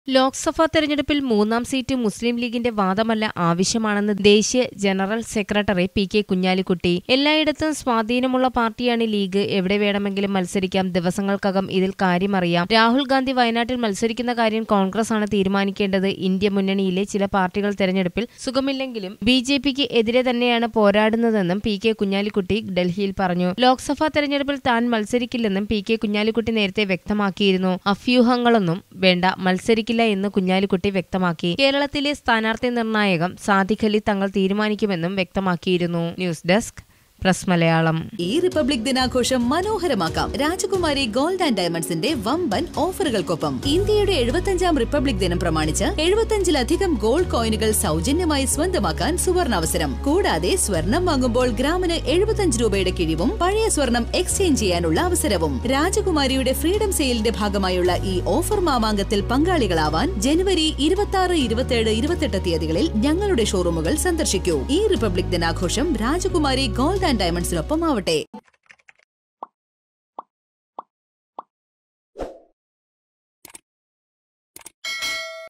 ലോക്സഭാ തെരഞ്ഞെടുപ്പിൽ മൂന്നാം സീറ്റ് മുസ്ലിം ലീഗിന്റെ വാദമല്ല ആവശ്യമാണെന്ന് ദേശീയ general secretary P K Kunhalikutty എല്ലായിടത്തും സ്വാധീനമുള്ള പാർട്ടിയാണ് ലീഗ് എവിടെ വേണമെങ്കിലും മത്സരിക്കാം ദിവസങ്ങൾക്കകം ഇതിൽ കാര്യമറിയാം രാഹുൽ ഗാന്ധി വയനാട്ടിൽ മത്സരിക്കുന്ന കാര്യം കോൺഗ്രസ് ആണ് തീരുമാനിക്കേണ്ടത് ഇന്ത്യ മുന്നണിയിലെ ചില പാർട്ടികൾ തെരഞ്ഞെടുപ്പിൽ സുഖമില്ലെങ്കിലും ബി ജെ പിക്ക് എതിരെ തന്നെയാണ് പോരാടുന്നതെന്നും പി കെ കുഞ്ഞാലിക്കുട്ടി ഡൽഹിയിൽ പറഞ്ഞു ലോക്സഭാ തെരഞ്ഞെടുപ്പിൽ താൻ മത്സരിക്കില്ലെന്നും പി കെ കുഞ്ഞാലിക്കുട്ടി നേരത്തെ വ്യക്തമാക്കിയിരുന്നു അഭ്യൂഹങ്ങളൊന്നും വേണ്ട മത്സരിക്കില്ല എന്ന് കുഞ്ഞാലിക്കുട്ടി വ്യക്തമാക്കി കേരളത്തിലെ സ്ഥാനാർത്ഥി നിർണായകം സാദിഖ് അലി തങ്ങൾ തീരുമാനിക്കുമെന്നും വ്യക്തമാക്കിയിരുന്നു ന്യൂസ് ഡെസ്ക് പ്രസ് മലയാളം ഈ റിപ്പബ്ലിക് ദിനാഘോഷം മനോഹരമാക്കാം രാജകുമാരി ഗോൾഡ് ആൻഡ് ഡയമണ്ട്സിന്റെ വമ്പൻ ഓഫറുകൾക്കൊപ്പം ഇന്ത്യയുടെ എഴുപത്തഞ്ചാം റിപ്പബ്ലിക് ദിനം പ്രമാണിച്ച് എഴുപത്തഞ്ചിലധികം ഗോൾഡ് കോയിനുകൾ സൗജന്യമായി സ്വന്തമാക്കാൻ സുവർണാവസരം കൂടാതെ സ്വർണം വാങ്ങുമ്പോൾ ഗ്രാമിന് എഴുപത്തഞ്ച് രൂപയുടെ കിഴിവും പഴയ സ്വർണം എക്സ്ചേഞ്ച് ചെയ്യാനുള്ള അവസരവും രാജകുമാരിയുടെ ഫ്രീഡം സെയിലിന്റെ ഭാഗമായുള്ള ഈ ഓഫർ മാമാങ്കത്തിൽ പങ്കാളികളാവാൻ ജനുവരി ഇരുപത്തി ആറ് ഇരുപത്തിയേഴ് ഇരുപത്തെട്ട് തീയതികളിൽ ഞങ്ങളുടെ ഷോറൂമുകൾ സന്ദർശിക്കൂ ഈ റിപ്പബ്ലിക് ദിനാഘോഷം രാജകുമാരി ഗോൾഡ് ആൻഡ് ഡയമണ്ട്സിനൊപ്പം ആവട്ടെ